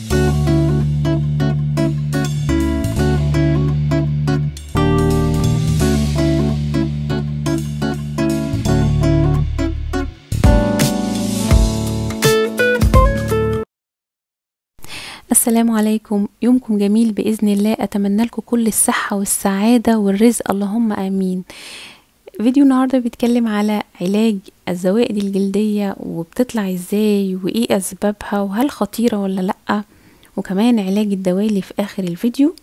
السلام عليكم يومكم جميل بإذن الله أتمنى لكم كل الصحة والسعادة والرزق اللهم آمين فيديو النهاردة بيتكلم على علاج الزوائد الجلدية وبتطلع ازاي وايه أسبابها وهل خطيرة ولا لأ وكمان علاج الدوالي في آخر الفيديو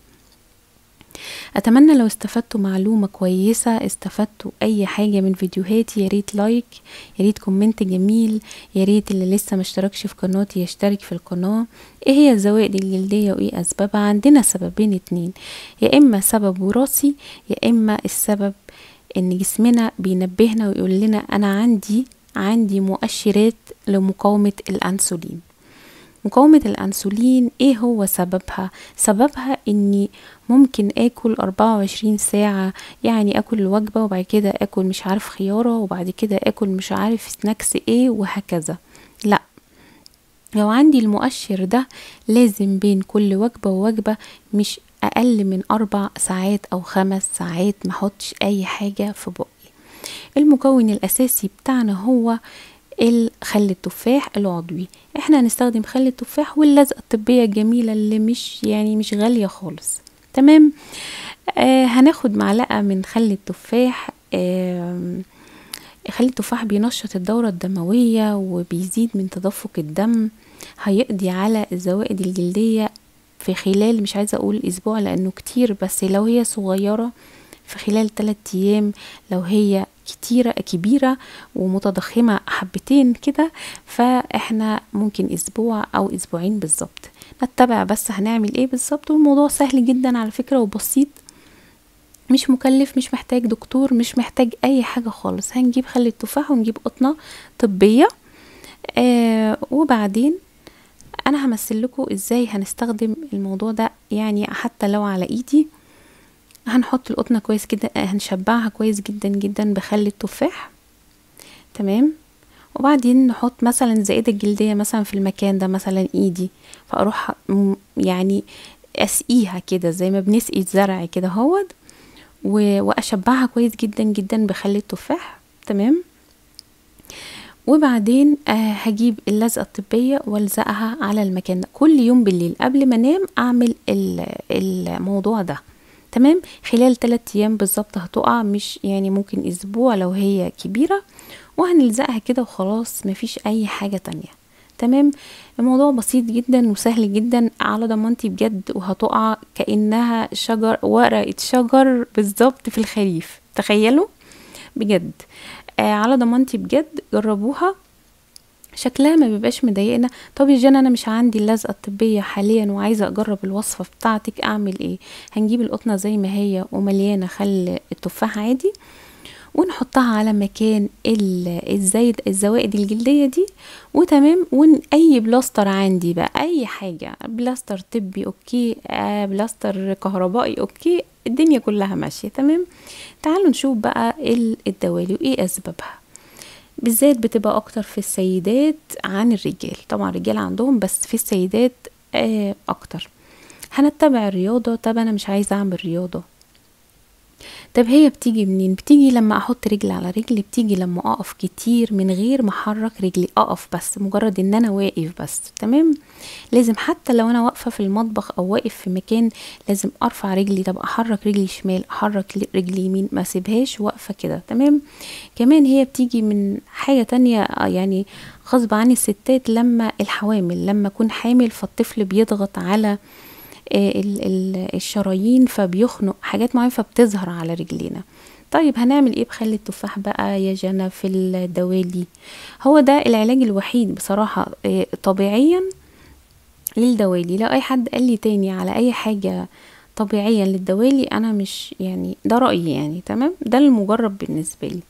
اتمنى لو استفدتوا معلومه كويسه استفدتوا اي حاجه من فيديوهاتي يا ريت لايك يا ريت كومنت جميل يا ريت اللي لسه ما اشتركش في قناتي يشترك في القناه ايه هي الزوائد الجلديه وايه اسبابها عندنا سببين اتنين يا اما سبب وراثي يا اما السبب ان جسمنا بينبهنا ويقول لنا انا عندي عندي مؤشرات لمقاومه الانسولين مقاومة الأنسولين ايه هو سببها؟ سببها اني ممكن اكل 24 ساعة يعني اكل الوجبة وبعد كده اكل مش عارف خيارة وبعد كده اكل مش عارف سناكس ايه وهكذا لا لو عندي المؤشر ده لازم بين كل وجبة ووجبة مش اقل من اربع ساعات او خمس ساعات ما احطش اي حاجة في بقي المكون الاساسي بتاعنا هو الخل التفاح العضوي احنا هنستخدم خل التفاح واللزقة الطبية الجميلة اللي مش يعني مش غالية خالص تمام آه هناخد معلقة من خل التفاح آه خل التفاح بينشط الدورة الدموية وبيزيد من تدفق الدم هيقضي على الزوائد الجلدية في خلال مش عايزة اقول اسبوع لانه كتير بس لو هي صغيرة في خلال 3 ايام لو هي كتيرة كبيرة ومتضخمة حبتين كده فاحنا ممكن اسبوع او اسبوعين بالظبط نتبع بس هنعمل ايه بالظبط والموضوع سهل جدا على فكرة وبسيط مش مكلف مش محتاج دكتور مش محتاج اي حاجة خالص هنجيب خل التفاح ونجيب قطنة طبية آه وبعدين انا همثل لكم ازاي هنستخدم الموضوع ده يعني حتى لو على ايدي هنحط القطنة كويس جدا هنشبعها كويس جدا جدا بخل التفاح تمام وبعدين نحط مثلا زائدة الجلدية مثلا في المكان ده مثلا ايدي فاروح يعني اسقيها كده زي ما بنسقي الزرع كده هود واشبعها كويس جدا جدا بخل التفاح تمام وبعدين آه هجيب اللزقة الطبية والزقها على المكان ده كل يوم بالليل قبل ما انام اعمل الموضوع ده تمام خلال 3 ايام بالظبط هتقع مش يعني ممكن اسبوع لو هي كبيره وهنلزقها كده وخلاص مفيش اي حاجه تانية تمام الموضوع بسيط جدا وسهل جدا على ضمانتي بجد وهتقع كانها شجر ورقه شجر بالظبط في الخريف تخيلوا بجد آه على ضمانتي بجد جربوها شكلها ما بيبقاش مضايقنا طب يا جنى انا مش عندي اللزقه الطبيه حاليا وعايزه اجرب الوصفه بتاعتك اعمل ايه هنجيب القطنه زي ما هي ومليانه خل التفاح عادي ونحطها على مكان الزايد الزوائد الجلديه دي وتمام ون اي بلاستر عندي بقى اي حاجه بلاستر طبي اوكي آه بلاستر كهربائي اوكي الدنيا كلها ماشيه تمام تعالوا نشوف بقى الدوالي وايه اسبابها بالذات بتبقى اكتر في السيدات عن الرجال طبعا الرجال عندهم بس في السيدات آه اكتر هنتبع الرياضة طب انا مش عايزة اعمل رياضة طب هي بتيجي منين بتيجي لما احط رجل على رجل بتيجي لما اقف كتير من غير ما احرك رجلي اقف بس مجرد ان انا واقف بس تمام لازم حتى لو انا واقفه في المطبخ او واقف في مكان لازم ارفع رجلي طب احرك رجلي شمال احرك رجلي يمين ما اسيبهاش واقفه كده تمام كمان هي بتيجي من حاجه تانية يعني غصب عن الستات لما الحوامل لما اكون حامل فالطفل بيضغط على الشرايين فبيخنق حاجات معينة فبتظهر على رجلينا طيب هنعمل ايه بخل التفاح بقى يا جنى في الدوالي هو ده العلاج الوحيد بصراحة طبيعيا للدوالي لو اي حد قال لي تاني على اي حاجة طبيعيا للدوالي انا مش يعني ده رأيي يعني تمام ده المجرب بالنسبة لي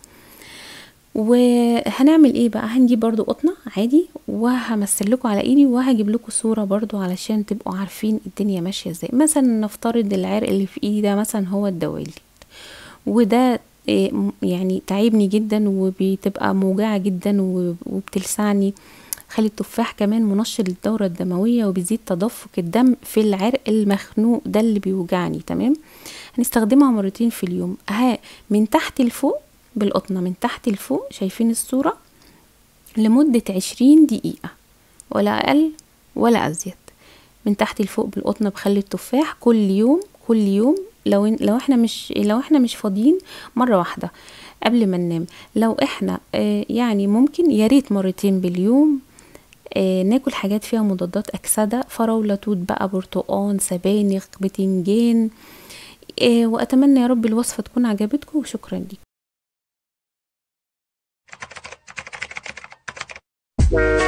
وهنعمل ايه بقى هنجيب برضو قطنة عادي وهمثل لكم على ايدي وهجيب لكم صورة برضو علشان تبقوا عارفين الدنيا ماشية ازاي مثلا نفترض العرق اللي في ايدي ده مثلا هو الدوالي وده يعني تعبني جدا وبتبقى موجعة جدا وبتلسعني خلي التفاح كمان منشط للدورة الدموية وبيزيد تدفق الدم في العرق المخنوق ده اللي بيوجعني تمام هنستخدمها مرتين في اليوم ها من تحت لفوق بالقطنة من تحت لفوق شايفين الصورة لمدة عشرين دقيقة ولا أقل ولا أزيد من تحت لفوق بالقطنة بخلي التفاح كل يوم كل يوم لو لو احنا مش لو احنا مش فاضيين مرة واحدة قبل ما ننام لو احنا اه يعني ممكن يا ريت مرتين باليوم آه ناكل حاجات فيها مضادات أكسدة فراولة توت بقى برتقان سبانخ بتنجان آه وأتمنى يا رب الوصفة تكون عجبتكم وشكرا لكم